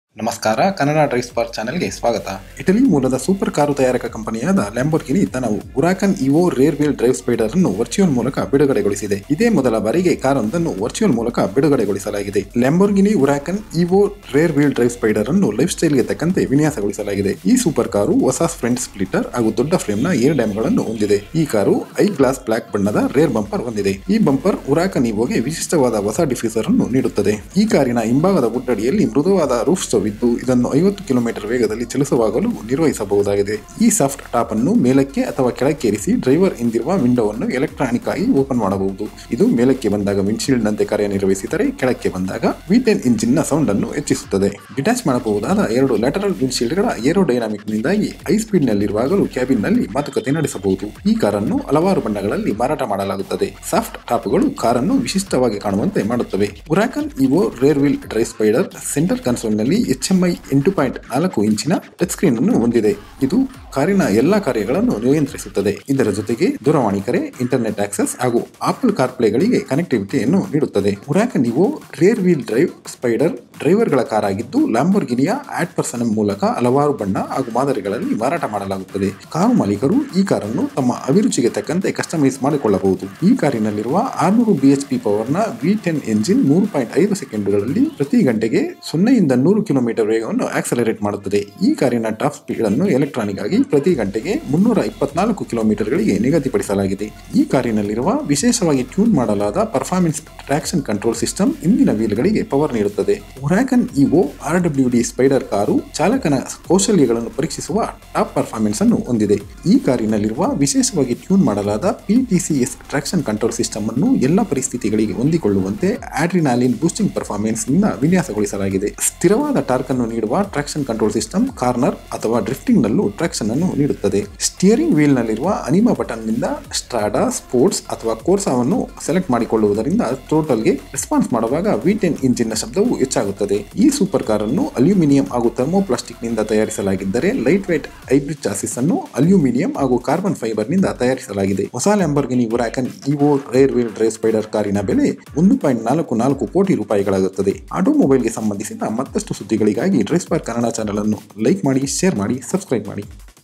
ನಮಸ್ಕಾರ Kannada drive spark ಚಾನೆಲ್ಗೆ ಸ್ವಾಗತ ಇಟಲಿ ಮೂಲದ ಸೂಪರ್ ಕಾರು ತಯಾರಕ ಕಂಪನಿಯಾದ ಲ್ಯಾಂಬೋರ್ಗಿನಿ ತನ್ನ Huracan Evo rear wheel drive Spyder ಅನ್ನು ವರ್ಚುವಲ್ ಮೂಲಕ ಬಿಡುಗಡೆಗೊಳಿಸಿದೆ ಇದೇ ಮೊದಲ ಬಾರಿಗೆ ಕಾರೊಂದನ್ನು ವರ್ಚುವಲ್ ಮೂಲಕ ಬಿಡುಗಡೆಗೊಳಿಸಲಾಗಿದೆ Lamborghini Huracan Evo rear wheel drive Spyder ಅನ್ನು ಲೈಫ್ ಸ್ಟೈಲ್ಗೆ ತಕ್ಕಂತೆ ವಿನ್ಯಾಸಗೊಳಿಸಲಾಗಿದೆ ಈ ಸೂಪರ್ ಕಾರು ಹೊಸ ಫ್ರಂಟ್ ಸ್ಪ್ಲಿಟರ್ ಹಾಗೂ ದೊಡ್ಡ ಫ್ರೇಮ್ನ ಏರ್ ಡ್ಯಾಮ್ಗಳನ್ನು ಹೊಂದಿದೆ ಈ ಕಾರು ಐ ಗ್ಲಾಸ್ ಬ್ಲಾಕ್ ಬಣ್ಣದ ರೇರ್ ಬಂಪರ್ ಹೊಂದಿದೆ ಈ ಬಂಪರ್ ಉರಾಕನ್ ಇವೋಗೆ ವಿಶಿಷ್ಟವಾದ ಹೊಸ ಡಿಫ್ಯೂಸರ್ ಅನ್ನು ನೀಡುತ್ತದೆ ಈ ಕಾರಿನ ಹಿಂಭಾಗದ ಬುಡ್ಡಡಿಯಲ್ಲಿ ಮೃದುವಾದ ರೂಫ್ ಸ್ಟವ್ ಇದ್ದು ಇದನ್ನು ಐವತ್ತು ಕಿಲೋಮೀಟರ್ ವೇಗದಲ್ಲಿ ಚಲಿಸುವಾಗಲೂ ನಿರ್ವಹಿಸಬಹುದಾಗಿದೆ ಈ ಸಾಫ್ಟ್ ಟಾಪ್ ಅನ್ನು ಮೇಲಕ್ಕೆ ಅಥವಾ ಕೆಳಕ್ಕೇರಿಸಿ ಡ್ರೈವರ್ ಹಿಂದಿರುವ ವಿಂಡೋವನ್ನು ಎಲೆಕ್ಟ್ರಾನಿಕ್ ಆಗಿ ಓಪನ್ ಮಾಡಬಹುದು ಇದು ಮೇಲಕ್ಕೆ ಬಂದಾಗ ವಿಂಡ್ಶೀಲ್ಡ್ ನಂತೆ ಕಾರ್ಯನಿರ್ವಹಿಸಿದರೆ ಕೆಳಕ್ಕೆ ಬಂದಾಗ ವಿಟೆನ್ ಇಂಜಿನ್ ನ ಸೌಂಡ್ ಅನ್ನು ಹೆಚ್ಚಿಸುತ್ತದೆ ಡಿಟ್ಯಾಚ್ ಮಾಡಬಹುದಾದ ಎರಡು ಲ್ಯಾಟರಲ್ ವಿಂಡ್ಶೀಲ್ಡ್ ಗಳ ಏರೋಡೈನಾಮಿಕ್ ನಿಂದಾಗಿ ಹೈ ಸ್ಪೀಡ್ ನಲ್ಲಿರುವಾಗಲೂ ಕ್ಯಾಬಿನ್ ನಲ್ಲಿ ಮಾತುಕತೆ ನಡೆಸಬಹುದು ಈ ಕಾರನ್ನು ಹಲವಾರು ಬಣ್ಣಗಳಲ್ಲಿ ಮಾರಾಟ ಮಾಡಲಾಗುತ್ತದೆ ಸಾಫ್ಟ್ ಟಾಪ್ಗಳು ಕಾರನ್ನು ವಿಶಿಷ್ಟವಾಗಿ ಕಾಣುವಂತೆ ಮಾಡುತ್ತವೆ Huracan Evo rear wheel drive Spyder centre ಕನ್ಸೋಲ್ನಲ್ಲಿ ಎಚ್ಎಂಐ ಎಂಟು ಪಾಯಿಂಟ್ ನಾಲ್ಕು ಇಂಚಿನ ಟಚ್ ಸ್ಕ್ರೀನ್ ಅನ್ನು ಹೊಂದಿದೆ ಇದು ಕಾರಿನ ಎಲ್ಲಾ ಕಾರ್ಯಗಳನ್ನು ನಿಯಂತ್ರಿಸುತ್ತದೆ ಇದರ ಜೊತೆಗೆ ದೂರವಾಣಿ ಕರೆ ಇಂಟರ್ನೆಟ್ ಆಕ್ಸೆಸ್ ಹಾಗೂ ಆಪಲ್ ಕಾರ್ಪ್ಲೇಗಳಿಗೆ ಕನೆಕ್ಟಿವಿಟಿಯನ್ನು ನೀಡುತ್ತದೆ Huracan Evo rear wheel drive Spyder ಡ್ರೈವರ್ಗಳ ಕಾರ್ ಆಗಿದ್ದು ಲ್ಯಾಂಬೋರ್ಗಿನಿಯ ಆಡ್ ಪರ್ಸನ್ ಮೂಲಕ ಹಲವಾರು ಬಣ್ಣ ಹಾಗೂ ಮಾದರಿಗಳಲ್ಲಿ ಮಾರಾಟ ಮಾಡಲಾಗುತ್ತದೆ ಕಾರು ಮಾಲೀಕರು ಈ ಕಾರನ್ನು ತಮ್ಮ ಅಭಿರುಚಿಗೆ ತಕ್ಕಂತೆ ಕಸ್ಟಮೈಸ್ ಮಾಡಿಕೊಳ್ಳಬಹುದು ಈ ಕಾರಿನಲ್ಲಿರುವ ಆರ್ನೂರು ಬಿಎಚ್ಪಿ ಪವರ್ನ ವಿ ಟೆನ್ ಎಂಜಿನ್ ಮೂರು ಪಾಯಿಂಟ್ ಐದು ಸೆಕೆಂಡ್ಗಳಲ್ಲಿ ಪ್ರತಿ ಗಂಟೆಗೆ ಸೊನ್ನೆಯಿಂದ ನೂರು ಕಿಲೋಮೀಟರ್ ವೇಗವನ್ನು ಆಕ್ಸಲರೇಟ್ ಮಾಡುತ್ತದೆ ಈ ಕಾರಿನ ಟಾಪ್ ಸ್ಪೀಡ್ ಅನ್ನು ಎಲೆಕ್ಟ್ರಾನಿಕ್ ಆಗಿ ಪ್ರತಿ ಗಂಟೆಗೆ ಮುನ್ನೂರ ಇಪ್ಪತ್ನಾಲ್ಕು ಕಿಲೋಮೀಟರ್ಗಳಿಗೆ ನಿಗದಿಪಡಿಸಲಾಗಿದೆ ಈ ಕಾರಿನಲ್ಲಿರುವ ವಿಶೇಷವಾಗಿ ಟ್ಯೂನ್ ಮಾಡಲಾದ ಪರ್ಫಾರ್ಮೆನ್ಸ್ ಟ್ರಾಕ್ಷನ್ ಕಂಟ್ರೋಲ್ ಸಿಸ್ಟಮ್ ಇಂದಿನ ವೀಲ್ಗಳಿಗೆ ಪವರ್ ನೀಡುತ್ತದೆ Huracan Evo R W D Spyder car ಚಾಲಕನ ಕೌಶಲ್ಯಗಳನ್ನು ಪರೀಕ್ಷಿಸುವ ಟಾಪ್ ಪರ್ಫಾರ್ಮೆನ್ಸ್ ಅನ್ನು ಹೊಂದಿದೆ ಈ ಕಾರಿನಲ್ಲಿರುವ ವಿಶೇಷವಾಗಿ ಟ್ಯೂನ್ ಮಾಡಲಾದ ಪಿಟಿಸಿಎಸ್ ಟ್ರಾಕ್ಷನ್ ಕಂಟ್ರೋಲ್ ಸಿಸ್ಟಮ್ ಅನ್ನು ಎಲ್ಲ ಪರಿಸ್ಥಿತಿಗಳಿಗೆ ಹೊಂದಿಕೊಳ್ಳುವಂತೆ ಆಡ್ರಿನಾಲಿನ್ ಬೂಸ್ಟಿಂಗ್ ಪರ್ಫಾರ್ಮೆನ್ಸ್ ನಿಂದ ವಿನ್ಯಾಸಗೊಳಿಸಲಾಗಿದೆ ಸ್ಥಿರವಾದ ಟಾರ್ಕ್ ಅನ್ನು ನೀಡುವ ಟ್ರಾಕ್ಷನ್ ಕಂಟ್ರೋಲ್ ಸಿಸ್ಟಮ್ ಕಾರ್ನರ್ ಅಥವಾ ಡ್ರಿಫ್ಟಿಂಗ್ ನಲ್ಲೂ ಟ್ರಾಕ್ಷನ್ ಅನ್ನು ನೀಡುತ್ತದೆ ಸ್ಟಿಯರಿಂಗ್ ವೀಲ್ ನಲ್ಲಿರುವ ಅನಿಮಾ ಬಟನ್ ನಿಂದ ಸ್ಟ್ರಾಡಾ ಸ್ಪೋರ್ಟ್ಸ್ ಅಥವಾ ಕೋರ್ಸಾವನ್ನು ಸೆಲೆಕ್ಟ್ ಮಾಡಿಕೊಳ್ಳುವುದರಿಂದ ಟೋಟಲ್ಗೆ ರೆಸ್ಪಾನ್ಸ್ ಮಾಡುವಾಗ ವಿ ಟೆನ್ ಇಂಜಿನ್ ನ ಶಬ್ದವು ಹೆಚ್ಚಾಗುತ್ತದೆ ಈ ಸೂಪರ್ ಕಾರ್ ಅನ್ನು ಅಲ್ಯೂಮಿನಿಯಂ ಹಾಗೂ ಥರ್ಮೋಪ್ಲಾಸ್ಟಿಕ್ ನಿಂದ ತಯಾರಿಸಲಾಗಿದ್ದರೆ ಲೈಟ್ ವೇಟ್ ಹೈಬ್ರಿಡ್ ಚಾಸಿಸ್ ಅನ್ನು ಅಲ್ಯೂಮಿನಿಯಂ ಹಾಗೂ ಕಾರ್ಬನ್ ಫೈಬರ್ ನಿಂದ ತಯಾರಿಸಲಾಗಿದೆ ಹೊಸ Lamborghini Huracan Evo rear wheel drive Spyder ಕಾರಿನ ಬೆಲೆ ಒಂದು ಪಾಯಿಂಟ್ ನಾಲ್ಕು ನಾಲ್ಕು ಕೋಟಿ ರೂಪಾಯಿಗಳಾಗುತ್ತದೆ ಆಟೋಮೊಬೈಲ್ಗೆ ಸಂಬಂಧಿಸಿದ ಮತ್ತಷ್ಟು ಸುದ್ದಿಗಳಿಗಾಗಿ ಡ್ರೈವ್ ಸ್ಪಾರ್ಕ್ ಕನ್ನಡ ಚಾನಲ್ ಅನ್ನು ಲೈಕ್ ಮಾಡಿ ಶೇರ್ ಮಾಡಿ ಸಬ್ಸ್ಕ್ರೈಬ್ ಮಾಡಿ